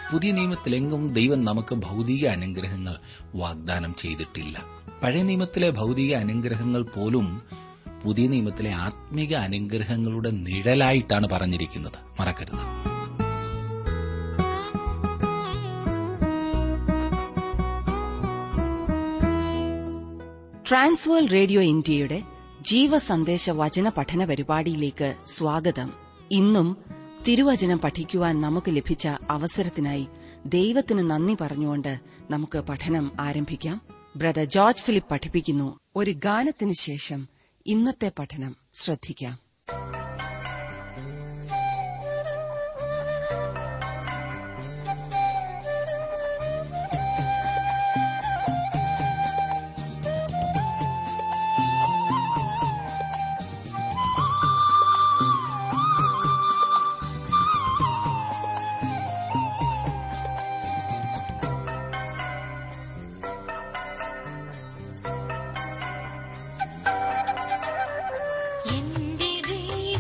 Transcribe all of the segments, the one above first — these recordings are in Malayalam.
പുതിയ നിയമത്തിലെങ്ങും ദൈവം നമുക്ക് ഭൗതിക അനുഗ്രഹങ്ങൾ വാഗ്ദാനം ചെയ്തിട്ടില്ല പഴയ നിയമത്തിലെ ഭൗതിക അനുഗ്രഹങ്ങൾ പോലും പുതിയ നിയമത്തിലെ ആത്മീക അനുഗ്രഹങ്ങളുടെ നിഴലായിട്ടാണ് പറഞ്ഞിരിക്കുന്നത് മറക്കരുത് ട്രാൻസ്വേൾ റേഡിയോ ഇന്ത്യയുടെ ജീവസന്ദേശ വചന പഠന പരിപാടിയിലേക്ക് സ്വാഗതം ഇന്നും തിരുവചനം പഠിക്കുവാൻ നമുക്ക് ലഭിച്ച അവസരത്തിനായി ദൈവത്തിന് നന്ദി പറഞ്ഞുകൊണ്ട് നമുക്ക് പഠനം ആരംഭിക്കാം ബ്രദർ ജോർജ് ഫിലിപ്പ് പഠിപ്പിക്കുന്നു ഒരു ഗാനത്തിന് ശേഷം ഇന്നത്തെ പഠനം ശ്രദ്ധിക്കാം എന്റെ ദൈവമേ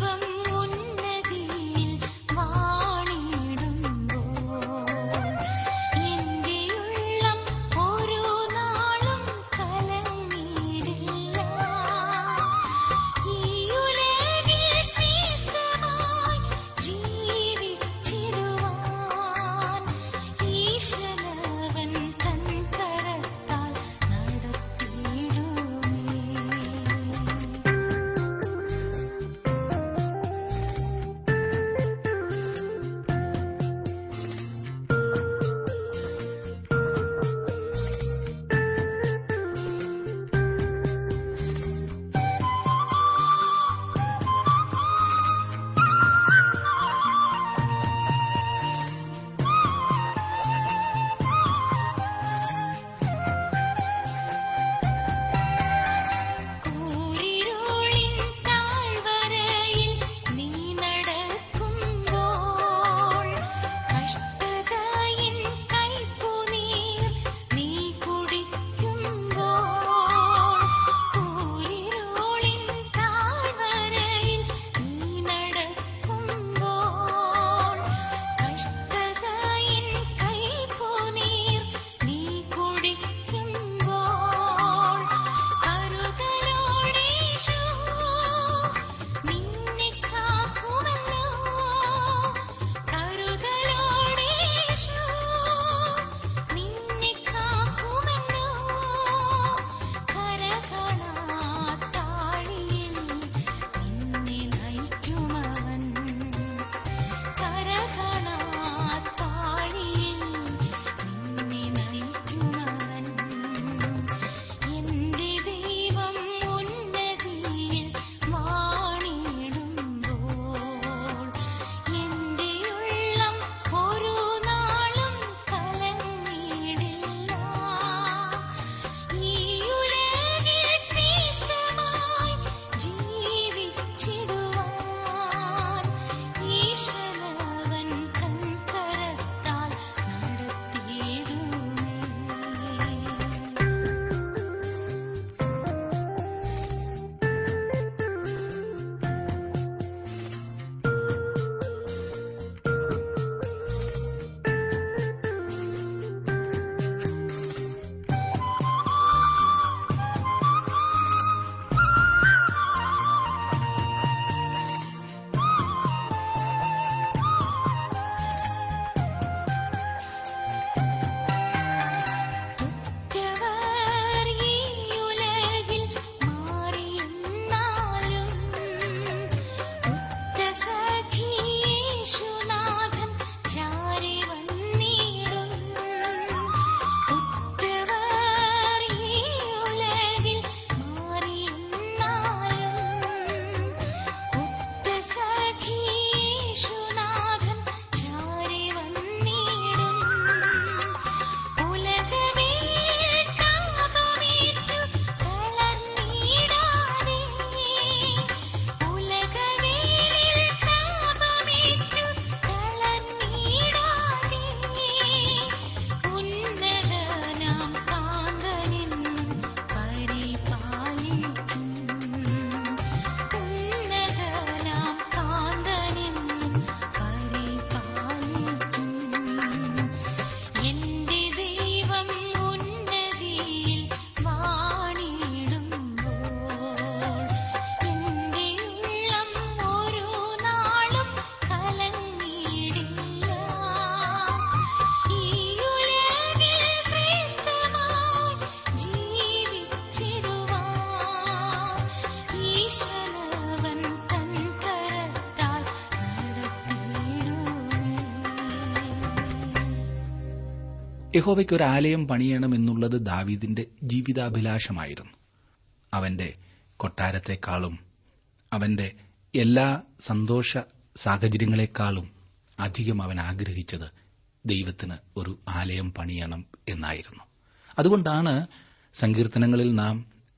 യഹോവയ്ക്ക് ഒരു ആലയം പണിയണം എന്നുള്ളത് ദാവീദിന്റെ ജീവിതാഭിലാഷമായിരുന്നു അവന്റെ കൊട്ടാരത്തെക്കാളും അവന്റെ എല്ലാ സന്തോഷ സാഹചര്യങ്ങളെക്കാളും അധികം അവൻ ആഗ്രഹിച്ചത് ദൈവത്തിന് ഒരു ആലയം പണിയണം എന്നായിരുന്നു അതുകൊണ്ടാണ് സങ്കീർത്തനങ്ങളിൽ നാം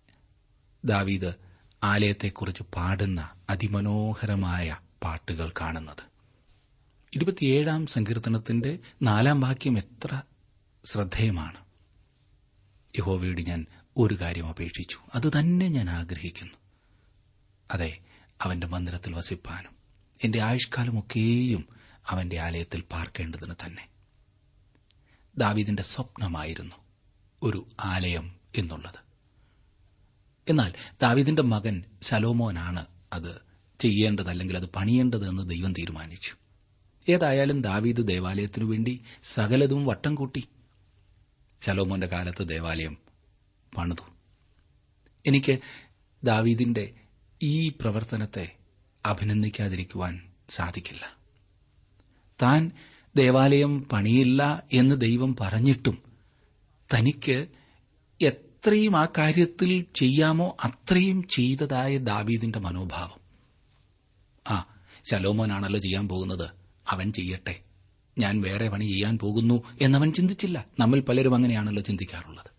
ദാവീദ് ആലയത്തെക്കുറിച്ച് പാടുന്ന അതിമനോഹരമായ പാട്ടുകൾ കാണുന്നത് ഇരുപത്തിയേഴാം സങ്കീർത്തനത്തിന്റെ നാലാം വാക്യം എത്ര ശ്രദ്ധേയമാണ് യഹോവയോട് ഞാൻ ഒരു കാര്യം അപേക്ഷിച്ചു അത് തന്നെ ഞാൻ ആഗ്രഹിക്കുന്നു അതെ അവന്റെ മന്ദിരത്തിൽ വസിപ്പാനും എന്റെ ആയുഷ്കാലമൊക്കെയും അവന്റെ ആലയത്തിൽ പാർക്കേണ്ടതിന് തന്നെ ദാവീദിന്റെ സ്വപ്നമായിരുന്നു ഒരു ആലയം എന്നുള്ളത് എന്നാൽ ദാവീദിന്റെ മകൻ ശലോമോനാണ് അത് ചെയ്യേണ്ടത് അല്ലെങ്കിൽ അത് പണിയേണ്ടത് എന്ന് ദൈവം തീരുമാനിച്ചു ഏതായാലും ദാവീദ് ദേവാലയത്തിനു വേണ്ടി സകലതും വട്ടം കൂട്ടി ശലോമോന്റെ കാലത്ത് ദേവാലയം പണിതു എനിക്ക് ദാവീദിന്റെ ഈ പ്രവർത്തനത്തെ അഭിനന്ദിക്കാതിരിക്കുവാൻ സാധിക്കില്ല താൻ ദേവാലയം പണിയില്ല എന്ന് ദൈവം പറഞ്ഞിട്ടും തനിക്ക് എത്രയും ആ കാര്യത്തിൽ ചെയ്യാമോ അത്രയും ചെയ്തതായ ദാവീദിന്റെ മനോഭാവം ആ ശലോമോനാണല്ലോ ചെയ്യാൻ പോകുന്നത് അവൻ ചെയ്യട്ടെ ഞാൻ വേറെ പണി ചെയ്യാൻ പോകുന്നു എന്നവൻ ചിന്തിച്ചില്ല നമ്മിൽ പലരും അങ്ങനെയാണല്ലോ ചിന്തിക്കാറുള്ളത്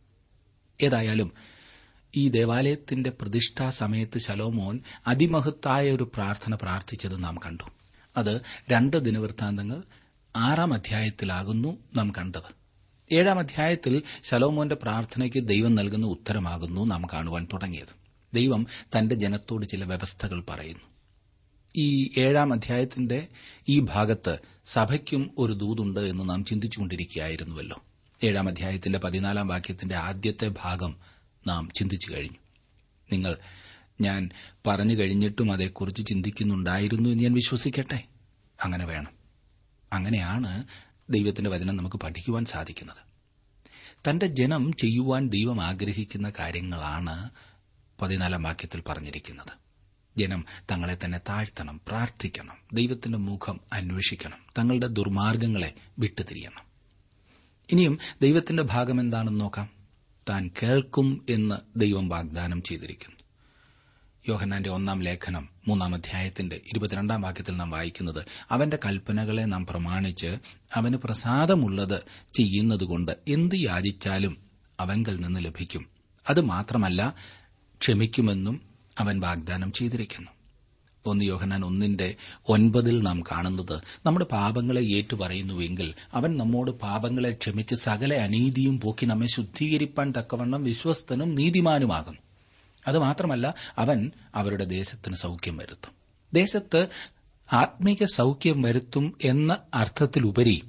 ഏതായാലും ഈ ദേവാലയത്തിന്റെ പ്രതിഷ്ഠാ സമയത്ത് ശലോമോൻ അതിമഹത്തായ ഒരു പ്രാർത്ഥന പ്രാർത്ഥിച്ചത് നാം കണ്ടു അത് രണ്ട് ദിനവൃത്താന്തങ്ങൾ ആറാം അധ്യായത്തിലാകുന്നു നാം കണ്ടത് ഏഴാം അധ്യായത്തിൽ ശലോമോന്റെ പ്രാർത്ഥനയ്ക്ക് ദൈവം നൽകുന്ന ഉത്തരമാകുന്നു നാം കാണുവാൻ തുടങ്ങിയത് ദൈവം തന്റെ ജനത്തോട് ചില വ്യവസ്ഥകൾ പറയുന്നു ഈ ഏഴാം അധ്യായത്തിന്റെ ഈ ഭാഗത്ത് സഭയ്ക്കും ഒരു ദൂതുണ്ട് എന്ന് നാം ചിന്തിച്ചുകൊണ്ടിരിക്കുകയായിരുന്നുവല്ലോ ഏഴാം അധ്യായത്തിന്റെ പതിനാലാം വാക്യത്തിന്റെ ആദ്യത്തെ ഭാഗം നാം ചിന്തിച്ചു കഴിഞ്ഞു നിങ്ങൾ ഞാൻ പറഞ്ഞു കഴിഞ്ഞിട്ടും അതേക്കുറിച്ച് ചിന്തിക്കുന്നുണ്ടായിരുന്നു എന്ന് ഞാൻ വിശ്വസിക്കട്ടെ അങ്ങനെ വേണം അങ്ങനെയാണ് ദൈവത്തിന്റെ വചനം നമുക്ക് പഠിക്കുവാൻ സാധിക്കുന്നത് തന്റെ ജനം ചെയ്യുവാൻ ദൈവം ആഗ്രഹിക്കുന്ന കാര്യങ്ങളാണ് പതിനാലാം വാക്യത്തിൽ പറഞ്ഞിരിക്കുന്നത് ജനം തങ്ങളെ തന്നെ താഴ്ത്തണം പ്രാർത്ഥിക്കണം ദൈവത്തിന്റെ മുഖം അന്വേഷിക്കണം തങ്ങളുടെ ദുർമാർഗങ്ങളെ വിട്ടുതിരിയണം ഇനിയും ദൈവത്തിന്റെ ഭാഗം എന്താണെന്ന് നോക്കാം താൻ കേൾക്കും എന്ന് ദൈവം വാഗ്ദാനം ചെയ്തിരിക്കുന്നു യോഹന്നാന്റെ ഒന്നാം ലേഖനം മൂന്നാം അധ്യായത്തിന്റെ ഇരുപത്തിരണ്ടാം വാക്യത്തിൽ നാം വായിക്കുന്നത് അവന്റെ കൽപ്പനകളെ നാം പ്രമാണിച്ച് അവന് പ്രസാദമുള്ളത് ചെയ്യുന്നതുകൊണ്ട് എന്ത് യാചിച്ചാലും അവങ്കൽ നിന്ന് ലഭിക്കും അത് മാത്രമല്ല ക്ഷമിക്കുമെന്നും അവൻ വാഗ്ദാനം ചെയ്തിരിക്കുന്നു ഒന്ന് യോഹനാൻ ഒന്നിന്റെ ഒൻപതിൽ നാം കാണുന്നത് നമ്മുടെ പാപങ്ങളെ ഏറ്റുപറയുന്നുവെങ്കിൽ അവൻ നമ്മോട് പാപങ്ങളെ ക്ഷമിച്ച് സകല അനീതിയും പോക്കി നമ്മെ ശുദ്ധീകരിപ്പാൻ തക്കവണ്ണം വിശ്വസ്തനും നീതിമാനുമാകുന്നു അതുമാത്രമല്ല അവൻ അവരുടെ ദേശത്തിന് സൌഖ്യം വരുത്തും ദേശത്ത് ആത്മീക സൌഖ്യം വരുത്തും എന്ന അർത്ഥത്തിലുപരി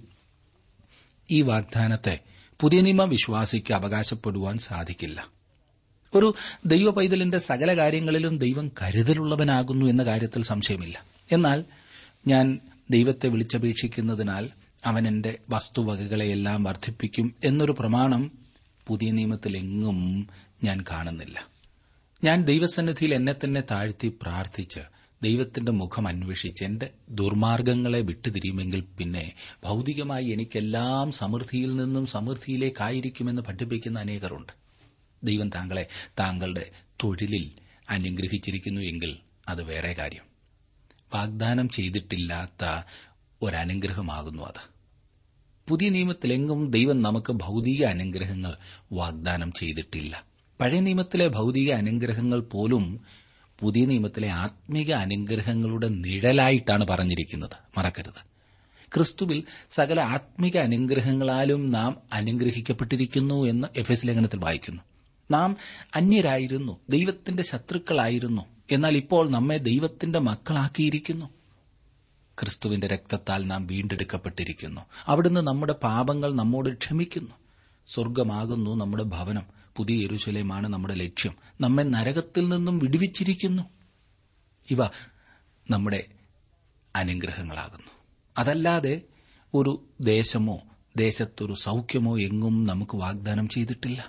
ഈ വാഗ്ദാനത്തെ പുതിയ നിയമ വിശ്വാസിക്ക് അവകാശപ്പെടുവാൻ സാധിക്കില്ല ഒരു ദൈവ പൈതലിന്റെ സകല കാര്യങ്ങളിലും ദൈവം കരുതലുള്ളവനാകുന്നു എന്ന കാര്യത്തിൽ സംശയമില്ല എന്നാൽ ഞാൻ ദൈവത്തെ വിളിച്ചപേക്ഷിക്കുന്നതിനാൽ അവൻ എന്റെ വസ്തുവകകളെയെല്ലാം വർദ്ധിപ്പിക്കും എന്നൊരു പ്രമാണം പുതിയ നിയമത്തിലെങ്ങും ഞാൻ കാണുന്നില്ല ഞാൻ ദൈവസന്നിധിയിൽ എന്നെ തന്നെ താഴ്ത്തി പ്രാർത്ഥിച്ച് ദൈവത്തിന്റെ മുഖം അന്വേഷിച്ച് എന്റെ ദുർമാർഗങ്ങളെ വിട്ടുതിരിയുമെങ്കിൽ പിന്നെ ഭൌതികമായി എനിക്കെല്ലാം സമൃദ്ധിയിൽ നിന്നും സമൃദ്ധിയിലേക്കായിരിക്കുമെന്ന് പഠിപ്പിക്കുന്ന അനേകരുണ്ട് ദൈവം താങ്കളെ താങ്കളുടെ തൊഴിലിൽ അനുഗ്രഹിച്ചിരിക്കുന്നു എങ്കിൽ അത് വേറെ കാര്യം വാഗ്ദാനം ചെയ്തിട്ടില്ലാത്ത ഒരനുഗ്രഹമാകുന്നു അത് പുതിയ നിയമത്തിലെങ്ങും ദൈവം നമുക്ക് ഭൌതിക അനുഗ്രഹങ്ങൾ വാഗ്ദാനം ചെയ്തിട്ടില്ല പഴയ നിയമത്തിലെ ഭൌതിക അനുഗ്രഹങ്ങൾ പോലും പുതിയ നിയമത്തിലെ ആത്മീക അനുഗ്രഹങ്ങളുടെ നിഴലായിട്ടാണ് പറഞ്ഞിരിക്കുന്നത് മറക്കരുത് ക്രിസ്തുവിൽ സകല ആത്മിക അനുഗ്രഹങ്ങളാലും നാം അനുഗ്രഹിക്കപ്പെട്ടിരിക്കുന്നു എന്ന് എഫ് എസ് ലേഖനത്തിൽ വായിക്കുന്നു നാം അന്യരായിരുന്നു ദൈവത്തിന്റെ ശത്രുക്കളായിരുന്നു എന്നാൽ ഇപ്പോൾ നമ്മെ ദൈവത്തിന്റെ മക്കളാക്കിയിരിക്കുന്നു ക്രിസ്തുവിന്റെ രക്തത്താൽ നാം വീണ്ടെടുക്കപ്പെട്ടിരിക്കുന്നു അവിടുന്ന് നമ്മുടെ പാപങ്ങൾ നമ്മോട് ക്ഷമിക്കുന്നു സ്വർഗമാകുന്നു നമ്മുടെ ഭവനം പുതിയ യെരുശലേമാണ് നമ്മുടെ ലക്ഷ്യം നമ്മെ നരകത്തിൽ നിന്നും വിടുവിച്ചിരിക്കുന്നു ഇവ നമ്മുടെ അനുഗ്രഹങ്ങളാകുന്നു അതല്ലാതെ ഒരു ദേശമോ ദേശത്തൊരു സൌഖ്യമോ എങ്ങും നമുക്ക് വാഗ്ദാനം ചെയ്തിട്ടില്ല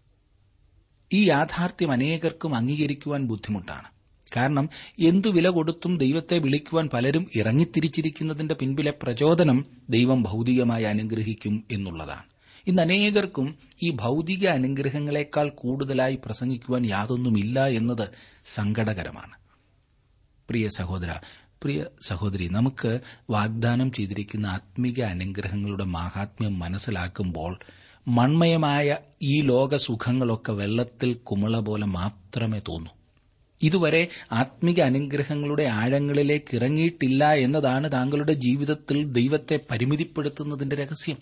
ഈ യാഥാർത്ഥ്യം അനേകർക്കും അംഗീകരിക്കുവാൻ ബുദ്ധിമുട്ടാണ് കാരണം എന്തു വില കൊടുത്തും ദൈവത്തെ വിളിക്കുവാൻ പലരും ഇറങ്ങിത്തിരിച്ചിരിക്കുന്നതിന്റെ പിൻപിലെ പ്രചോദനം ദൈവം ഭൌതികമായി അനുഗ്രഹിക്കും എന്നുള്ളതാണ് ഇന്ന് അനേകർക്കും ഈ ഭൗതിക അനുഗ്രഹങ്ങളെക്കാൾ കൂടുതലായി പ്രസംഗിക്കുവാൻ യാതൊന്നുമില്ല എന്നത് സങ്കടകരമാണ് പ്രിയ സഹോദര പ്രിയ സഹോദരി നമുക്ക് വാഗ്ദാനം ചെയ്തിരിക്കുന്ന ആത്മീക അനുഗ്രഹങ്ങളുടെ മാഹാത്മ്യം മനസ്സിലാക്കുമ്പോൾ മൺമയമായ ഈ ലോക സുഖങ്ങളൊക്കെ വെള്ളത്തിൽ കുമിള പോലെ മാത്രമേ തോന്നൂ ഇതുവരെ ആത്മിക അനുഗ്രഹങ്ങളുടെ ആഴങ്ങളിലേക്ക് ഇറങ്ങിയിട്ടില്ല എന്നതാണ് താങ്കളുടെ ജീവിതത്തിൽ ദൈവത്തെ പരിമിതിപ്പെടുത്തുന്നതിന്റെ രഹസ്യം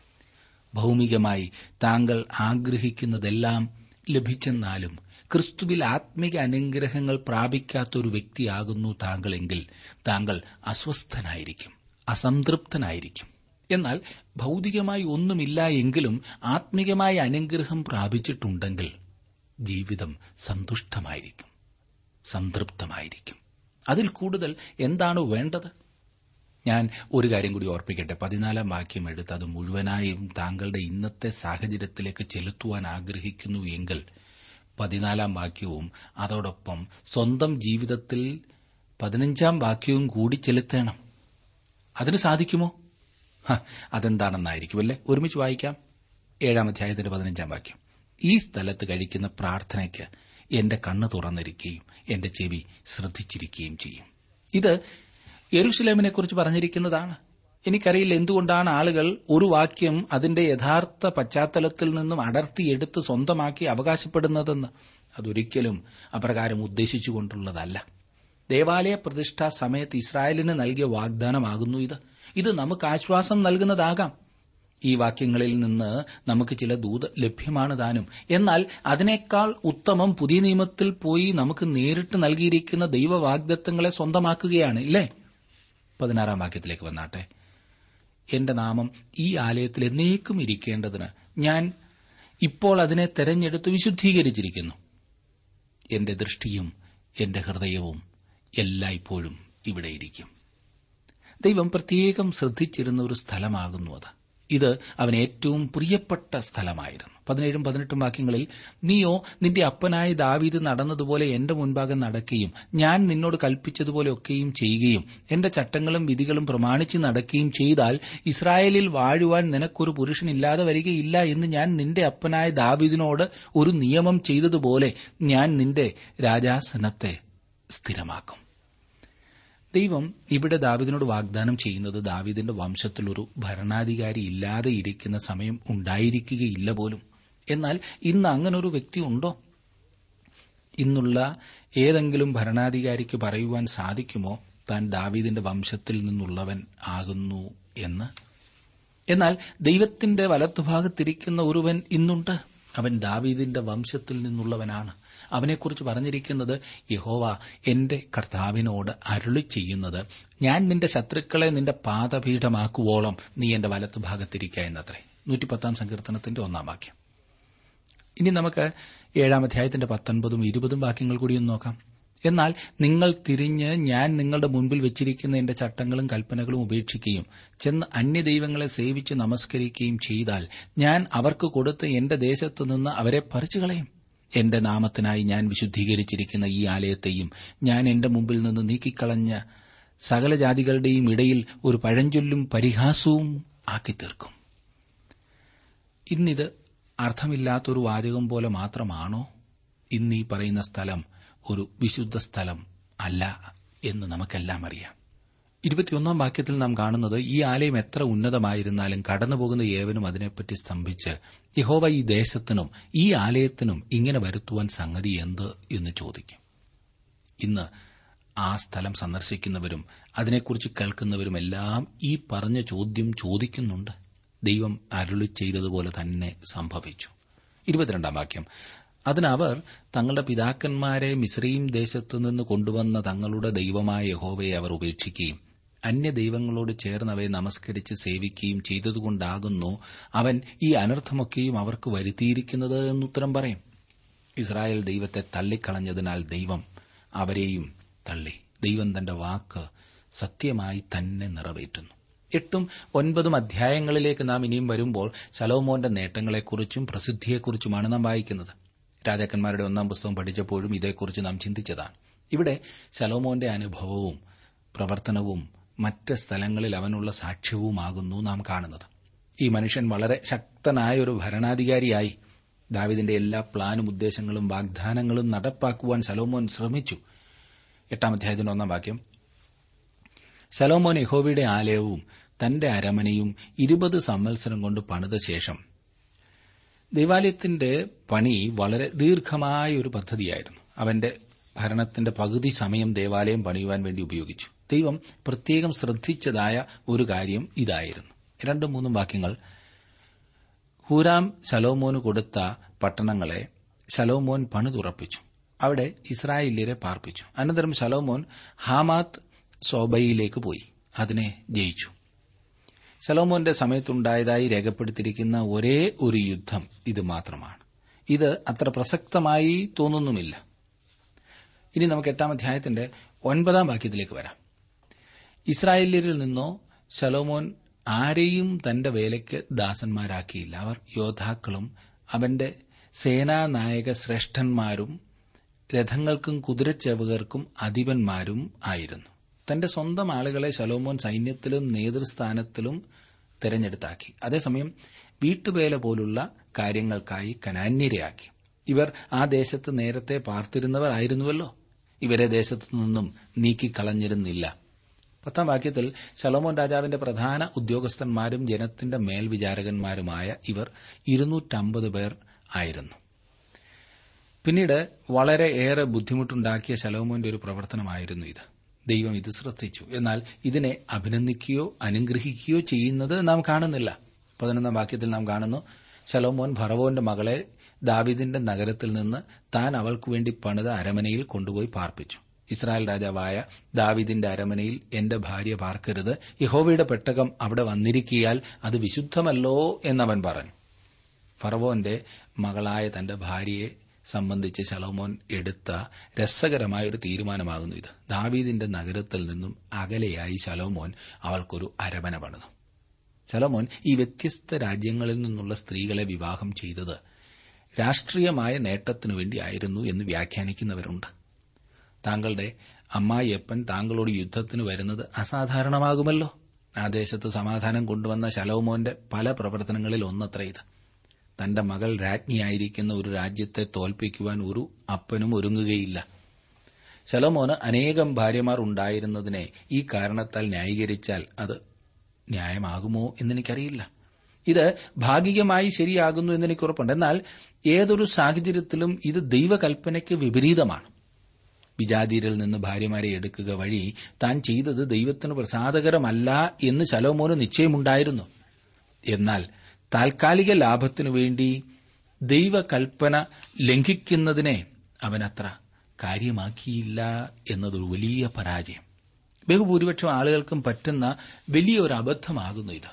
ഭൗമികമായി താങ്കൾ ആഗ്രഹിക്കുന്നതെല്ലാം ലഭിച്ചെന്നാലും ക്രിസ്തുവിൽ ആത്മിക അനുഗ്രഹങ്ങൾ പ്രാപിക്കാത്ത ഒരു വ്യക്തിയാകുന്നു താങ്കളെങ്കിൽ താങ്കൾ അസ്വസ്ഥനായിരിക്കും അസംതൃപ്തനായിരിക്കും എന്നാൽ ഭൗതികമായി ഒന്നുമില്ല എങ്കിലും ആത്മികമായ അനുഗ്രഹം പ്രാപിച്ചിട്ടുണ്ടെങ്കിൽ ജീവിതം സന്തുഷ്ടമായിരിക്കും സംതൃപ്തമായിരിക്കും അതിൽ കൂടുതൽ എന്താണ് വേണ്ടത് ഞാൻ ഒരു കാര്യം കൂടി ഓർപ്പിക്കട്ടെ പതിനാലാം വാക്യം എടുത്ത് അത് മുഴുവനായും താങ്കളുടെ ഇന്നത്തെ സാഹചര്യത്തിലേക്ക് ചെലുത്തുവാൻ ആഗ്രഹിക്കുന്നു എങ്കിൽ പതിനാലാം വാക്യവും അതോടൊപ്പം സ്വന്തം ജീവിതത്തിൽ പതിനഞ്ചാം വാക്യവും കൂടി ചെലുത്തണം അതിന് സാധിക്കുമോ ഹ, അതെന്താണെന്നായിരിക്കും അല്ലേ ഒരുമിച്ച് വായിക്കാം ഏഴാം അധ്യായത്തിന്റെ പതിനഞ്ചാം വാക്യം ഈ സ്ഥലത്ത് കഴിക്കുന്ന പ്രാർത്ഥനയ്ക്ക് എന്റെ കണ്ണ് തുറന്നിരിക്കുകയും എന്റെ ചെവി ശ്രദ്ധിച്ചിരിക്കുകയും ചെയ്യും ഇത് യെരുഷലേമിനെ കുറിച്ച് പറഞ്ഞിരിക്കുന്നതാണ് എനിക്കറിയില്ല എന്തുകൊണ്ടാണ് ആളുകൾ ഒരു വാക്യം അതിന്റെ യഥാർത്ഥ പശ്ചാത്തലത്തിൽ നിന്നും അടർത്തിയെടുത്ത് സ്വന്തമാക്കി അവകാശപ്പെടുന്നതെന്ന് അതൊരിക്കലും അപ്രകാരം ഉദ്ദേശിച്ചുകൊണ്ടുള്ളതല്ല ദേവാലയ പ്രതിഷ്ഠാ സമയത്ത് ഇസ്രായേലിന് നൽകിയ വാഗ്ദാനമാകുന്നു ഇത് ഇത് നമുക്ക് ആശ്വാസം നൽകുന്നതാകാം ഈ വാക്യങ്ങളിൽ നിന്ന് നമുക്ക് ചില ദൂത് ലഭ്യമാണ് താനും എന്നാൽ അതിനേക്കാൾ ഉത്തമം പുതിയ നിയമത്തിൽ പോയി നമുക്ക് നേരിട്ട് നൽകിയിരിക്കുന്ന ദൈവവാഗ്ദത്തങ്ങളെ സ്വന്തമാക്കുകയാണ് ഇല്ലേ പതിനാറാം വാക്യത്തിലേക്ക് വന്നാട്ടെ എന്റെ നാമം ഈ ആലയത്തിൽ എന്നേക്കും ഇരിക്കേണ്ടതിന് ഞാൻ ഇപ്പോൾ അതിനെ തെരഞ്ഞെടുത്ത് വിശുദ്ധീകരിച്ചിരിക്കുന്നു എന്റെ ദൃഷ്ടിയും എന്റെ ഹൃദയവും എല്ലായ്പ്പോഴും ഇവിടെയിരിക്കും ദൈവം പ്രത്യേകം ശ്രദ്ധിച്ചിരുന്ന ഒരു സ്ഥലമാകുന്നു അത് ഇത് അവന് ഏറ്റവും പ്രിയപ്പെട്ട സ്ഥലമായിരുന്നു പതിനേഴും പതിനെട്ടും വാക്യങ്ങളിൽ നീയോ നിന്റെ അപ്പനായ ദാവീദ് നടന്നതുപോലെ എന്റെ മുൻപാകെ നടക്കുകയും ഞാൻ നിന്നോട് കൽപ്പിച്ചതുപോലെ ഒക്കെയും ചെയ്യുകയും എന്റെ ചട്ടങ്ങളും വിധികളും പ്രമാണിച്ച് നടക്കുകയും ചെയ്താൽ ഇസ്രായേലിൽ വാഴുവാൻ നിനക്കൊരു പുരുഷനില്ലാതെ വരികയില്ല എന്ന് ഞാൻ നിന്റെ അപ്പനായ ദാവീദിനോട് ഒരു നിയമം ചെയ്തതുപോലെ ഞാൻ നിന്റെ രാജാസനത്തെ സ്ഥിരമാക്കും ദൈവം ഇവിടെ ദാവിദിനോട് വാഗ്ദാനം ചെയ്യുന്നത് ദാവിദിന്റെ വംശത്തിൽ ഒരു ഭരണാധികാരി ഇല്ലാതെ ഇരിക്കുന്ന സമയം ഉണ്ടായിരിക്കുകയില്ല പോലും എന്നാൽ ഇന്ന് അങ്ങനെ ഒരു വ്യക്തി ഉണ്ടോ ഇന്നുള്ള ഏതെങ്കിലും ഭരണാധികാരിക്ക് പറയുവാൻ സാധിക്കുമോ താൻ ദാവീദിന്റെ വംശത്തിൽ നിന്നുള്ളവൻ ആകുന്നു എന്ന് എന്നാൽ ദൈവത്തിന്റെ വലത്തുഭാഗത്തിരിക്കുന്ന ഒരുവൻ ഇന്നുണ്ട് അവൻ ദാവീദിന്റെ വംശത്തിൽ നിന്നുള്ളവനാണ് അവനെക്കുറിച്ച് പറഞ്ഞിരിക്കുന്നത് യഹോവ എന്റെ കർത്താവിനോട് അരുളി ചെയ്യുന്നത് ഞാൻ നിന്റെ ശത്രുക്കളെ നിന്റെ പാദപീഠമാക്കുവോളം നീ എന്റെ വലത്തുഭാഗത്തിരിക്കുക എന്നത്രേ നൂറ്റിപ്പത്താം സങ്കീർത്തനത്തിന്റെ ഒന്നാം വാക്യം ഇനി നമുക്ക് ഏഴാം അധ്യായത്തിന്റെ പത്തൊൻപതും ഇരുപതും വാക്യങ്ങൾ കൂടി ഒന്ന് നോക്കാം എന്നാൽ നിങ്ങൾ തിരിഞ്ഞ് ഞാൻ നിങ്ങളുടെ മുൻപിൽ വെച്ചിരിക്കുന്ന എന്റെ ചട്ടങ്ങളും കൽപ്പനകളും ഉപേക്ഷിക്കുകയും ചെന്ന് അന്യദൈവങ്ങളെ സേവിച്ച് നമസ്കരിക്കുകയും ചെയ്താൽ ഞാൻ അവർക്ക് കൊടുത്ത് എന്റെ ദേശത്തു നിന്ന് അവരെ പറിച്ചു കളയും എന്റെ നാമത്തിനായി ഞാൻ വിശുദ്ധീകരിച്ചിരിക്കുന്ന ഈ ആലയത്തെയും ഞാൻ എന്റെ മുമ്പിൽ നിന്ന് നീക്കിക്കളഞ്ഞ സകല ജാതികളുടെയും ഇടയിൽ ഒരു പഴഞ്ചൊല്ലും പരിഹാസവും ആക്കി തീർക്കും ഇന്നിത് അർത്ഥമില്ലാത്തൊരു വാചകം പോലെ മാത്രമാണോ ഇന്ന് ഈ പറയുന്ന സ്ഥലം ഒരു വിശുദ്ധ സ്ഥലം അല്ല എന്ന് നമുക്കെല്ലാം അറിയാം ഇരുപത്തിയൊന്നാം വാക്യത്തിൽ നാം കാണുന്നത് ഈ ആലയം എത്ര ഉന്നതമായിരുന്നാലും കടന്നുപോകുന്ന ഏവനും അതിനെപ്പറ്റി സ്തംഭിച്ച് യഹോവ ഈ ദേശത്തിനും ഈ ആലയത്തിനും ഇങ്ങനെ വരുത്തുവാൻ സംഗതി എന്ത് എന്ന് ചോദിക്കും ഇന്ന് ആ സ്ഥലം സന്ദർശിക്കുന്നവരും അതിനെക്കുറിച്ച് കേൾക്കുന്നവരുമെല്ലാം ഈ പറഞ്ഞ ചോദ്യം ചോദിക്കുന്നുണ്ട് ദൈവം അരുളി ചെയ്തതുപോലെ തന്നെ സംഭവിച്ചു ഇരുപത്തിരണ്ടാം വാക്യം അതിനവർ തങ്ങളുടെ പിതാക്കന്മാരെ മിശ്രീം ദേശത്തു നിന്ന് കൊണ്ടുവന്ന തങ്ങളുടെ ദൈവമായ യഹോവയെ അവർ ഉപേക്ഷിക്കുകയും അന്യ ദൈവങ്ങളോട് ചേർന്ന് അവയെ നമസ്കരിച്ച് സേവിക്കുകയും ചെയ്തതുകൊണ്ടാകുന്നു അവൻ ഈ അനർത്ഥമൊക്കെയും അവർക്ക് വരുത്തിയിരിക്കുന്നത് എന്നുത്തരം പറയും ഇസ്രായേൽ ദൈവത്തെ തള്ളിക്കളഞ്ഞതിനാൽ ദൈവം അവരെയും തള്ളി ദൈവം തന്റെ വാക്ക് സത്യമായി തന്നെ നിറവേറ്റുന്നു എട്ടും ഒൻപതും അധ്യായങ്ങളിലേക്ക് നാം ഇനിയും വരുമ്പോൾ ശലോമോന്റെ നേട്ടങ്ങളെക്കുറിച്ചും പ്രസിദ്ധിയെക്കുറിച്ചുമാണ് നാം വായിക്കുന്നത് രാജാക്കന്മാരുടെ ഒന്നാം പുസ്തകം പഠിച്ചപ്പോഴും ഇതേക്കുറിച്ച് നാം ചിന്തിച്ചതാണ് ഇവിടെ ശലോമോന്റെ അനുഭവവും പ്രവർത്തനവും മറ്റ് സ്ഥലങ്ങളിൽ അവനുള്ള സാക്ഷ്യവുമാകുന്നു നാം കാണുന്നത് ഈ മനുഷ്യൻ വളരെ ശക്തനായ ഒരു ഭരണാധികാരിയായി ദാവിദിന്റെ എല്ലാ പ്ലാനും ഉദ്ദേശങ്ങളും വാഗ്ദാനങ്ങളും നടപ്പാക്കുവാൻ ശലോമോൻ ശ്രമിച്ചു എട്ടാം അധ്യായത്തിന്റെ ഒന്നാം വാക്യം ശലോമോൻ യഹോവയുടെ ആലയവും തന്റെ അരമനയും ഇരുപത് സംവത്സരം കൊണ്ട് പണിത ശേഷം ദേവാലയത്തിന്റെ പണി വളരെ ദീർഘമായ ഒരു പദ്ധതിയായിരുന്നു അവന്റെ ഭരണത്തിന്റെ പകുതി സമയം ദേവാലയം പണിയുവാൻ വേണ്ടി ഉപയോഗിച്ചു ദൈവം പ്രത്യേകം ശ്രദ്ധിച്ചതായ ഒരു കാര്യം ഇതായിരുന്നു രണ്ടും മൂന്നും വാക്യങ്ങൾ ഹൂരാം ശലോമോന് കൊടുത്ത പട്ടണങ്ങളെ ശലോമോൻ പണിതുറപ്പിച്ചു അവിടെ ഇസ്രായേല്യരെ പാർപ്പിച്ചു അനന്തരം ശലോമോൻ ഹാമാത്ത് സോബയിലേക്ക് പോയി അതിനെ ജയിച്ചു ശലോമോന്റെ സമയത്തുണ്ടായതായി രേഖപ്പെടുത്തിയിരിക്കുന്ന ഒരേ ഒരു യുദ്ധം ഇത് മാത്രമാണ് ഇത് അത്ര പ്രസക്തമായി തോന്നുന്നുമില്ല ഇനി നമുക്ക് എട്ടാം അധ്യായത്തിന്റെ ഒൻപതാം വാക്യത്തിലേക്ക് വരാം ഇസ്രായേല്യരിൽ നിന്നോ ശലോമോൻ ആരെയും തന്റെ വേലയ്ക്ക് ദാസന്മാരാക്കിയില്ല അവർ യോദ്ധാക്കളും അവന്റെ സേനാനായക ശ്രേഷ്ഠന്മാരും രഥങ്ങൾക്കും കുതിരച്ചേവകർക്കും അധിപന്മാരും ആയിരുന്നു തന്റെ സ്വന്തം ആളുകളെ ശലോമോൻ സൈന്യത്തിലും നേതൃസ്ഥാനത്തിലും തെരഞ്ഞെടുത്താക്കി അതേസമയം വീട്ടുവേല പോലുള്ള കാര്യങ്ങൾക്കായി കനാന്യരെയാക്കി ഇവർ ആ ദേശത്ത് നേരത്തെ പാർത്തിരുന്നവർ ആയിരുന്നുവല്ലോ ഇവരെ ദേശത്തു നിന്നും നീക്കിക്കളഞ്ഞിരുന്നില്ല പത്താം വാക്യത്തിൽ ശലോമോൻ രാജാവിന്റെ പ്രധാന ഉദ്യോഗസ്ഥന്മാരും ജനത്തിന്റെ മേൽവിചാരകന്മാരുമായ ഇവർ ഇരുന്നൂറ്റമ്പത് പേർ ആയിരുന്നു പിന്നീട് വളരെ ഏറെ ബുദ്ധിമുട്ടുണ്ടാക്കിയ ശലോമോന്റെ ഒരു പ്രവർത്തനമായിരുന്നു ഇത് ദൈവം ഇത് ശ്രദ്ധിച്ചു എന്നാൽ ഇതിനെ അഭിനന്ദിക്കുകയോ അനുഗ്രഹിക്കുകയോ ചെയ്യുന്നത് നാം കാണുന്നില്ല പതിനൊന്നാം വാക്യത്തിൽ നാം കാണുന്നു ശലോമോൻ ഭറവോന്റെ മകളെ ദാവിദിന്റെ നഗരത്തിൽ നിന്ന് താൻ അവൾക്കു വേണ്ടി പണിത അരമനയിൽ കൊണ്ടുപോയി പാർപ്പിച്ചു ഇസ്രായേൽ രാജാവായ ദാവിദിന്റെ അരമനയിൽ എന്റെ ഭാര്യ പാർക്കരുത് യഹോവയുടെ പെട്ടകം അവിടെ വന്നിരിക്കിയാൽ അത് വിശുദ്ധമല്ലോ എന്നവൻ പറഞ്ഞു ഫറവോന്റെ മകളായ തന്റെ ഭാര്യയെ സംബന്ധിച്ച് ശലോമോൻ എടുത്ത രസകരമായ ഒരു തീരുമാനമാകുന്നു ഇത് ദാവീദിന്റെ നഗരത്തിൽ നിന്നും അകലെയായി ശലോമോൻ അവൾക്കൊരു അരമന പണിതു ശലോമോൻ ഈ വ്യത്യസ്ത രാജ്യങ്ങളിൽ നിന്നുള്ള സ്ത്രീകളെ വിവാഹം ചെയ്തത് രാഷ്ട്രീയമായ നേട്ടത്തിനു വേണ്ടിയായിരുന്നു എന്ന് വ്യാഖ്യാനിക്കുന്നവരുണ്ട് താങ്കളുടെ അമ്മായിയപ്പൻ താങ്കളോട് യുദ്ധത്തിന് വരുന്നത് അസാധാരണമാകുമല്ലോ ആ ദേശത്ത് സമാധാനം കൊണ്ടുവന്ന ശലോമോന്റെ പല പ്രവർത്തനങ്ങളിൽ ഒന്നത്ര ഇത് തന്റെ മകൾ രാജ്ഞിയായിരിക്കുന്ന ഒരു രാജ്യത്തെ തോൽപ്പിക്കുവാൻ ഒരു അപ്പനും ഒരുങ്ങുകയില്ല ശലോമോന് അനേകം ഭാര്യമാർ ഉണ്ടായിരുന്നതിനെ ഈ കാരണത്താൽ ന്യായീകരിച്ചാൽ അത് ന്യായമാകുമോ എന്നെനിക്കറിയില്ല ഇത് ഭാഗികമായി ശരിയാകുന്നു എന്നെനിക്ക് ഉറപ്പുണ്ട് എന്നാൽ ഏതൊരു സാഹചര്യത്തിലും ഇത് ദൈവകൽപ്പനയ്ക്ക് വിപരീതമാണ് വിജാതീരിൽ നിന്ന് ഭാര്യമാരെ എടുക്കുക വഴി താൻ ചെയ്തത് ദൈവത്തിന് പ്രസാദകരമല്ല എന്ന് ശലോമോന് നിശ്ചയമുണ്ടായിരുന്നു എന്നാൽ താൽക്കാലിക ലാഭത്തിനു വേണ്ടി ദൈവകൽപ്പന ലംഘിക്കുന്നതിനെ അവനത്ര കാര്യമാക്കിയില്ല എന്നതൊരു വലിയ പരാജയം ബഹുഭൂരിപക്ഷം ആളുകൾക്കും പറ്റുന്ന വലിയൊരു അബദ്ധമാകുന്നു ഇത്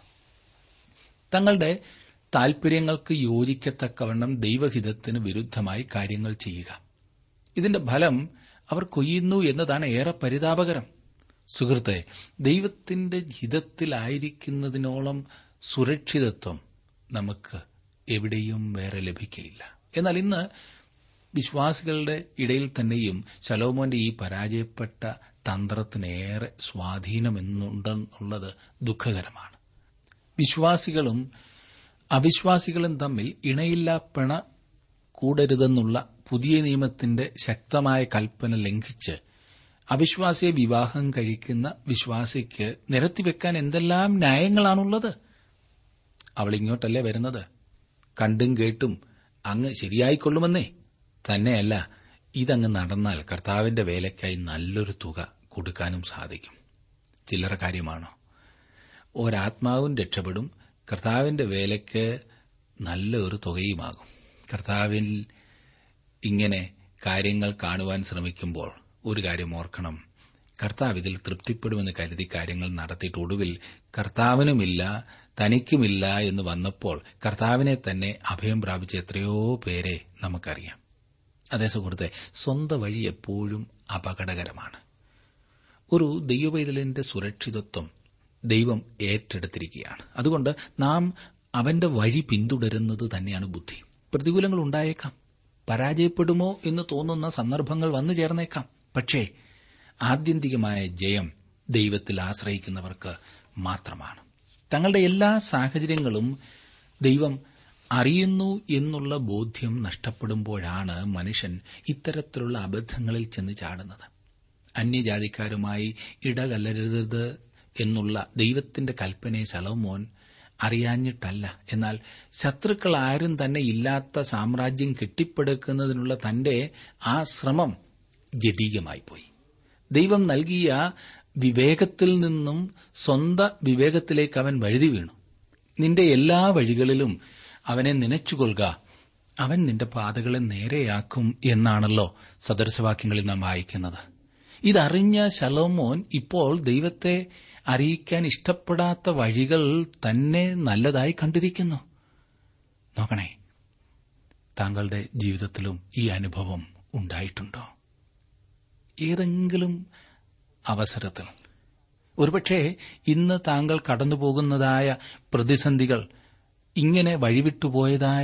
തങ്ങളുടെ താൽപര്യങ്ങൾക്ക് യോജിക്കത്തക്കവണ്ണം ദൈവഹിതത്തിന് വിരുദ്ധമായി കാര്യങ്ങൾ ചെയ്യുക ഇതിന്റെ ഫലം അവർ കൊയ്യുന്നു എന്നതാണ് ഏറെ പരിതാപകരം സുഹൃത്തെ ദൈവത്തിന്റെ ഹിതത്തിലായിരിക്കുന്നതിനോളം സുരക്ഷിതത്വം നമുക്ക് എവിടെയും വേറെ ലഭിക്കയില്ല എന്നാൽ ഇന്ന് വിശ്വാസികളുടെ ഇടയിൽ തന്നെയും ശലോമോന്റെ ഈ പരാജയപ്പെട്ട തന്ത്രത്തിനേറെ സ്വാധീനമെന്നുണ്ടെന്നുള്ളത് ദുഃഖകരമാണ് വിശ്വാസികളും അവിശ്വാസികളും തമ്മിൽ ഇണയില്ലാ പിണ കൂടരുതെന്നുള്ള പുതിയ നിയമത്തിന്റെ ശക്തമായ കൽപ്പന ലംഘിച്ച് അവിശ്വാസിയെ വിവാഹം കഴിക്കുന്ന വിശ്വാസിക്ക് നിരത്തിവെക്കാൻ എന്തെല്ലാം ന്യായങ്ങളാണുള്ളത് അവൾ ഇങ്ങോട്ടല്ലേ വരുന്നത് കണ്ടും കേട്ടും അങ്ങ് ശരിയായിക്കൊള്ളുമെന്നേ തന്നെയല്ല ഇതങ്ങ് നടന്നാൽ കർത്താവിന്റെ വേലയ്ക്കായി നല്ലൊരു തുക കൊടുക്കാനും സാധിക്കും ചില്ലറ കാര്യമാണോ ഒരാത്മാവും രക്ഷപ്പെടും കർത്താവിന്റെ വേലയ്ക്ക് നല്ലൊരു തുകയുമാകും കർത്താവിൽ ഇങ്ങനെ കാര്യങ്ങൾ കാണുവാൻ ശ്രമിക്കുമ്പോൾ ഒരു കാര്യം ഓർക്കണം കർത്താവ് ഇതിൽ തൃപ്തിപ്പെടുമെന്ന് കരുതി കാര്യങ്ങൾ നടത്തിയിട്ട് ഒടുവിൽ കർത്താവിനുമില്ല തനിക്കുമില്ല എന്ന് വന്നപ്പോൾ കർത്താവിനെ തന്നെ അഭയം പ്രാപിച്ച എത്രയോ പേരെ നമുക്കറിയാം അതേ സുഹൃത്തെ സ്വന്തം വഴി എപ്പോഴും അപകടകരമാണ് ഒരു ദൈവപൈതലിന്റെ സുരക്ഷിതത്വം ദൈവം ഏറ്റെടുത്തിരിക്കുകയാണ് അതുകൊണ്ട് നാം അവന്റെ വഴി പിന്തുടരുന്നത് തന്നെയാണ് ബുദ്ധി പ്രതികൂലങ്ങൾ ഉണ്ടായേക്കാം പരാജയപ്പെടുമോ എന്ന് തോന്നുന്ന സന്ദർഭങ്ങൾ വന്നു ചേർന്നേക്കാം പക്ഷേ ആത്യന്തികമായ ജയം ദൈവത്തിൽ ആശ്രയിക്കുന്നവർക്ക് മാത്രമാണ് തങ്ങളുടെ എല്ലാ സാഹചര്യങ്ങളും ദൈവം അറിയുന്നു എന്നുള്ള ബോധ്യം നഷ്ടപ്പെടുമ്പോഴാണ് മനുഷ്യൻ ഇത്തരത്തിലുള്ള അബദ്ധങ്ങളിൽ ചെന്ന് ചാടുന്നത് അന്യജാതിക്കാരുമായി ഇടകലരരുത് എന്നുള്ള ദൈവത്തിന്റെ കൽപ്പനയെ ശലോമോൻ അറിയാഞ്ഞിട്ടല്ല എന്നാൽ ശത്രുക്കൾ ആരും തന്നെ ഇല്ലാത്ത സാമ്രാജ്യം കെട്ടിപ്പടുക്കുന്നതിനുള്ള തന്റെ ആ ശ്രമം ജഡീകമായി പോയി ദൈവം നൽകിയ വിവേകത്തിൽ നിന്നും സ്വന്ത വിവേകത്തിലേക്ക് അവൻ വഴുതി വീണു നിന്റെ എല്ലാ വഴികളിലും അവനെ നനച്ചുകൊള്ളുക അവൻ നിന്റെ പാതകളെ നേരെയാക്കും എന്നാണല്ലോ സദൃശവാക്യങ്ങളിൽ നാം വായിക്കുന്നത് ഇതറിഞ്ഞ ശലോമോൻ ഇപ്പോൾ ദൈവത്തെ അറിയിക്കാൻ ഇഷ്ടപ്പെടാത്ത വഴികൾ തന്നെ നല്ലതായി കണ്ടിരിക്കുന്നു നോക്കണേ താങ്കളുടെ ജീവിതത്തിലും ഈ അനുഭവം ഉണ്ടായിട്ടുണ്ടോ ഏതെങ്കിലും അവസരത്തിൽ ഒരുപക്ഷെ ഇന്ന് താങ്കൾ കടന്നുപോകുന്നതായ പ്രതിസന്ധികൾ ഇങ്ങനെ വഴിവിട്ടുപോയതായ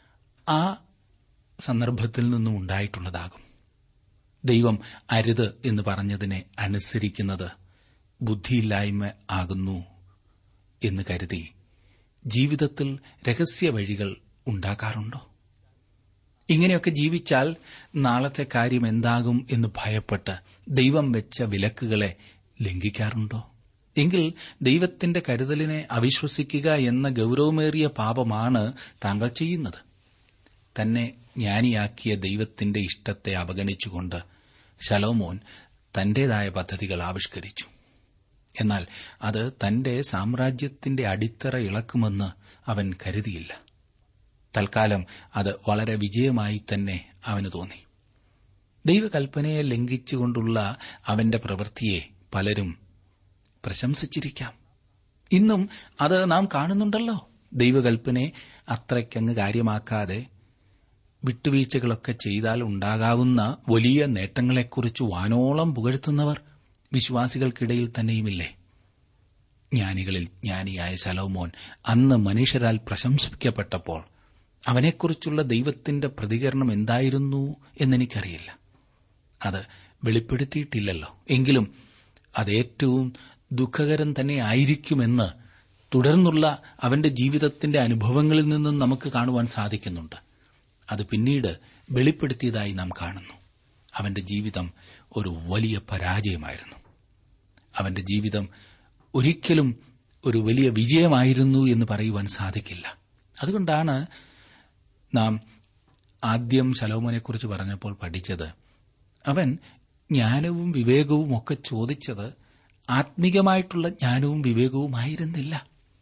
ആ സന്ദർഭത്തിൽ നിന്നും ഉണ്ടായിട്ടുള്ളതാകും ദൈവം അരുത് എന്ന് പറഞ്ഞതിനെ അനുസരിക്കുന്നത് ബുദ്ധിയില്ലായ്മ ആകുന്നു എന്ന് കരുതി ജീവിതത്തിൽ രഹസ്യ വഴികൾ ഉണ്ടാക്കാറുണ്ടോ ഇങ്ങനെയൊക്കെ ജീവിച്ചാൽ നാളത്തെ കാര്യം എന്താകും എന്ന് ഭയപ്പെട്ട് ദൈവം വെച്ച വിലക്കുകളെ ലംഘിക്കാറുണ്ടോ എങ്കിൽ ദൈവത്തിന്റെ കരുതലിനെ അവിശ്വസിക്കുക എന്ന ഗൌരവമേറിയ പാപമാണ് താങ്കൾ ചെയ്യുന്നത് തന്നെ ജ്ഞാനിയാക്കിയ ദൈവത്തിന്റെ ഇഷ്ടത്തെ അവഗണിച്ചുകൊണ്ട് ശലോമോൻ തന്റേതായ പദ്ധതികൾ ആവിഷ്കരിച്ചു എന്നാൽ അത് തന്റെ സാമ്രാജ്യത്തിന്റെ അടിത്തറ ഇളക്കുമെന്ന് അവൻ കരുതിയില്ല തൽക്കാലം അത് വളരെ വിജയമായി തന്നെ അവന് തോന്നി ദൈവകൽപ്പനയെ ലംഘിച്ചുകൊണ്ടുള്ള അവന്റെ പ്രവൃത്തിയെ പലരും പ്രശംസിച്ചിരിക്കാം ഇന്നും അത് നാം കാണുന്നുണ്ടല്ലോ ദൈവകൽപ്പനയെ അത്രയ്ക്കങ്ങ് കാര്യമാക്കാതെ വിട്ടുവീഴ്ചകളൊക്കെ ചെയ്താൽ ഉണ്ടാകാവുന്ന വലിയ നേട്ടങ്ങളെക്കുറിച്ച് വാനോളം പുകഴ്ത്തുന്നവർ വിശ്വാസികൾക്കിടയിൽ തന്നെയുമില്ലേ ജ്ഞാനികളിൽ ജ്ഞാനിയായ ശലോമോൻ അന്ന് മനുഷ്യരാൽ പ്രശംസിക്കപ്പെട്ടപ്പോൾ അവനെക്കുറിച്ചുള്ള ദൈവത്തിന്റെ പ്രതികരണം എന്തായിരുന്നു എന്നെനിക്കറിയില്ല അത് വെളിപ്പെടുത്തിയിട്ടില്ലല്ലോ എങ്കിലും അതേറ്റവും ദുഃഖകരം തന്നെ ആയിരിക്കുമെന്ന് തുടർന്നുള്ള അവന്റെ ജീവിതത്തിന്റെ അനുഭവങ്ങളിൽ നിന്നും നമുക്ക് കാണുവാൻ സാധിക്കുന്നുണ്ട് അത് പിന്നീട് വെളിപ്പെടുത്തിയതായി നാം കാണുന്നു അവന്റെ ജീവിതം ഒരു വലിയ പരാജയമായിരുന്നു അവന്റെ ജീവിതം ഒരിക്കലും ഒരു വലിയ വിജയമായിരുന്നു എന്ന് പറയുവാൻ സാധിക്കില്ല അതുകൊണ്ടാണ് നാം ആദ്യം ശലോമോനെക്കുറിച്ച് പറഞ്ഞപ്പോൾ പഠിച്ചത് അവൻ ജ്ഞാനവും വിവേകവും ഒക്കെ ചോദിച്ചത് ആത്മീകമായിട്ടുള്ള ജ്ഞാനവും വിവേകവുമായിരുന്നില്ല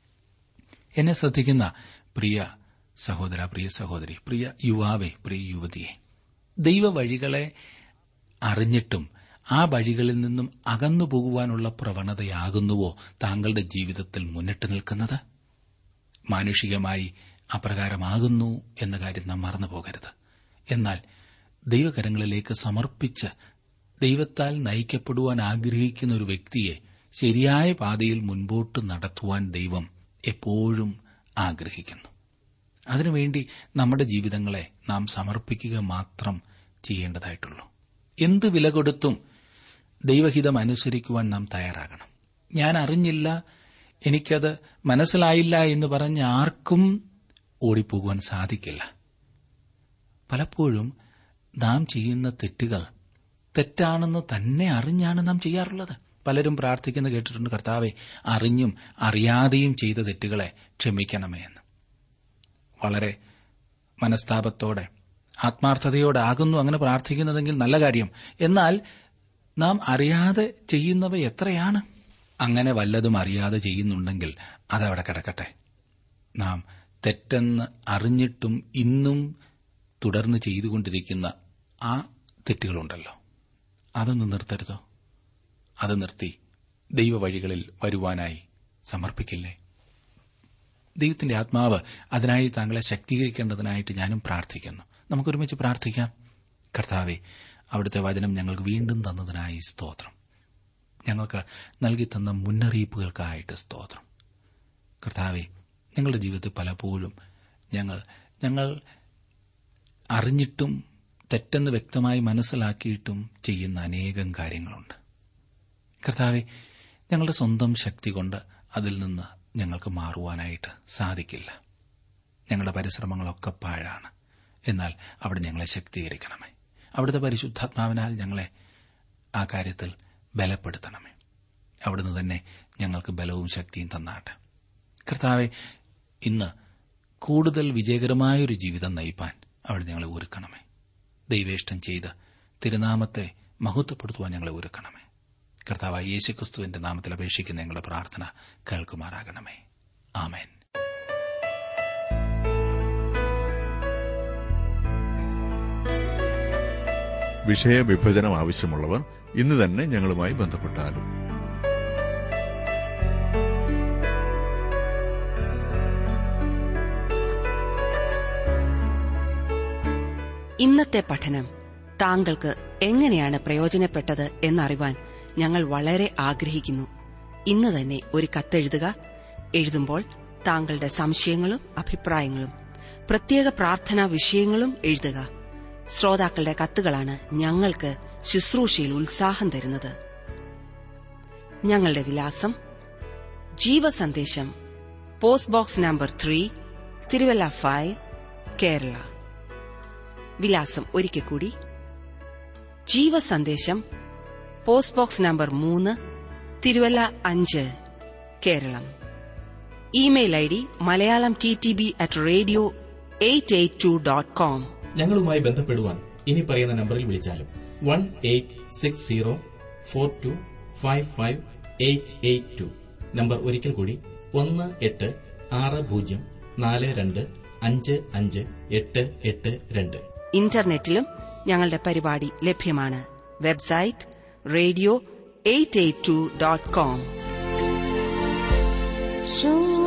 എന്നെ ശ്രദ്ധിക്കുന്ന പ്രിയ സഹോദര പ്രിയ സഹോദരി പ്രിയ യുവാവെ പ്രിയ യുവതിയെ ദൈവവഴികളെ അറിഞ്ഞിട്ടും ആ വഴികളിൽ നിന്നും അകന്നു പോകുവാനുള്ള പ്രവണതയാകുന്നുവോ താങ്കളുടെ ജീവിതത്തിൽ മുന്നിട്ട് നിൽക്കുന്നത് മാനുഷികമായി അപ്രകാരമാകുന്നു എന്ന കാര്യം നാം മറന്നു പോകരുത് എന്നാൽ ദൈവകരങ്ങളിലേക്ക് സമർപ്പിച്ച് ദൈവത്താൽ നയിക്കപ്പെടുവാൻ ആഗ്രഹിക്കുന്ന ഒരു വ്യക്തിയെ ശരിയായ പാതയിൽ മുൻപോട്ട് നടത്തുവാൻ ദൈവം എപ്പോഴും ആഗ്രഹിക്കുന്നു അതിനുവേണ്ടി നമ്മുടെ ജീവിതങ്ങളെ നാം സമർപ്പിക്കുക മാത്രം ചെയ്യേണ്ടതായിട്ടുള്ളൂ എന്ത് വില കൊടുത്തും ദൈവഹിതം അനുസരിക്കുവാൻ നാം തയ്യാറാകണം ഞാൻ അറിഞ്ഞില്ല എനിക്കത് മനസ്സിലായില്ല എന്ന് പറഞ്ഞ് ആർക്കും ഓടിപ്പോകുവാൻ സാധിക്കില്ല പലപ്പോഴും നാം ചെയ്യുന്ന തെറ്റുകൾ തെറ്റാണെന്ന് തന്നെ അറിഞ്ഞാണ് നാം ചെയ്യാറുള്ളത് പലരും പ്രാർത്ഥിക്കുന്ന കേട്ടിട്ടുണ്ട് കർത്താവെ അറിഞ്ഞും അറിയാതെയും ചെയ്ത തെറ്റുകളെ ക്ഷമിക്കണമേ എന്ന് വളരെ മനസ്താപത്തോടെ ആത്മാർത്ഥതയോടെ ആകുന്നു അങ്ങനെ പ്രാർത്ഥിക്കുന്നതെങ്കിൽ നല്ല കാര്യം എന്നാൽ നാം അറിയാതെ ചെയ്യുന്നവ എത്രയാണ് അങ്ങനെ വല്ലതും അറിയാതെ ചെയ്യുന്നുണ്ടെങ്കിൽ അതവിടെ കിടക്കട്ടെ നാം തെറ്റെന്ന് അറിഞ്ഞിട്ടും ഇന്നും തുടർന്ന് ചെയ്തുകൊണ്ടിരിക്കുന്ന ആ തെറ്റുകളുണ്ടല്ലോ അതൊന്ന് നിർത്തരുതോ അത് നിർത്തി ദൈവവഴികളിൽ വരുവാനായി സമർപ്പിക്കില്ലേ ദൈവത്തിന്റെ ആത്മാവ് അതിനായി താങ്കളെ ശക്തീകരിക്കേണ്ടതിനായിട്ട് ഞാനും പ്രാർത്ഥിക്കുന്നു നമുക്കൊരുമിച്ച് പ്രാർത്ഥിക്കാം കർത്താവെ അവിടുത്തെ വചനം ഞങ്ങൾക്ക് വീണ്ടും തന്നതിനായി സ്തോത്രം ഞങ്ങൾക്ക് നൽകി തന്ന മുന്നറിയിപ്പുകൾക്കായിട്ട് സ്തോത്രം കർത്താവെ ഞങ്ങളുടെ ജീവിതത്തിൽ പലപ്പോഴും ഞങ്ങൾ ഞങ്ങൾ അറിഞ്ഞിട്ടും തെറ്റെന്ന് വ്യക്തമായി മനസ്സിലാക്കിയിട്ടും ചെയ്യുന്ന അനേകം കാര്യങ്ങളുണ്ട് കർത്താവെ ഞങ്ങളുടെ സ്വന്തം ശക്തി കൊണ്ട് അതിൽ നിന്ന് ഞങ്ങൾക്ക് മാറുവാനായിട്ട് സാധിക്കില്ല ഞങ്ങളുടെ പരിശ്രമങ്ങളൊക്കെ പാഴാണ് എന്നാൽ അവിടെ ഞങ്ങളെ ശക്തീകരിക്കണമേ അവിടുത്തെ പരിശുദ്ധാത്മാവിനാൽ ഞങ്ങളെ ആ കാര്യത്തിൽ ബലപ്പെടുത്തണമേ അവിടുന്ന് തന്നെ ഞങ്ങൾക്ക് ബലവും ശക്തിയും തന്നാട്ടെ കർത്താവെ ഇന്ന് കൂടുതൽ വിജയകരമായൊരു ജീവിതം നയിപ്പാൻ അവിടെ ഞങ്ങളെ ഒരുക്കണമേ ദൈവേഷ്ടം ചെയ്ത് തിരുനാമത്തെ മഹത്വപ്പെടുത്തുവാൻ ഞങ്ങളെ ഒരുക്കണമേ കർത്താവായ യേശുക്രിസ്തുവിന്റെ നാമത്തിൽ അപേക്ഷിക്കുന്ന ഞങ്ങളുടെ പ്രാർത്ഥന കേൾക്കുമാറാകണമേ ആമേൻ വിഷയവിഭജനം ആവശ്യമുള്ളവർ ഇന്ന് തന്നെ ഞങ്ങളുമായി ബന്ധപ്പെട്ടാലും ഇന്നത്തെ പഠനം താങ്കൾക്ക് എങ്ങനെയാണ് പ്രയോജനപ്പെട്ടത് എന്നറിവാൻ ഞങ്ങൾ വളരെ ആഗ്രഹിക്കുന്നു ഇന്ന് തന്നെ ഒരു കത്തെഴുതുക എഴുതുമ്പോൾ താങ്കളുടെ സംശയങ്ങളും അഭിപ്രായങ്ങളും പ്രത്യേക പ്രാർത്ഥനാ വിഷയങ്ങളും എഴുതുക ശ്രോതാക്കളുടെ കത്തുകളാണ് ഞങ്ങൾക്ക് ശുശ്രൂഷയിൽ ഉത്സാഹം തരുന്നത് ഞങ്ങളുടെ വിലാസം ജീവസന്ദേശം post box number three Thiruvalla five Kerala വിലാസം ഒരിക്കൽ കൂടി ജീവസന്ദേശം പോസ്റ്റ് ബോക്സ് നമ്പർ മൂന്ന് തിരുവല്ല അഞ്ച് Keralam email I D Malayalam T T B at radio eight eight two dot com ഞങ്ങളുമായി ബന്ധപ്പെടുവാൻ ഇനി പറയുന്ന നമ്പറിൽ വിളിച്ചാലും one eight six zero four two five five eight eight two number ഒരിക്കൽ കൂടി ഒന്ന് എട്ട് ആറ് പൂജ്യം നാല് രണ്ട് അഞ്ച് അഞ്ച് എട്ട് എട്ട് രണ്ട് ഇന്റർനെറ്റിലും ഞങ്ങളുടെ പരിപാടി ലഭ്യമാണ് website radio eight eight two dot com Show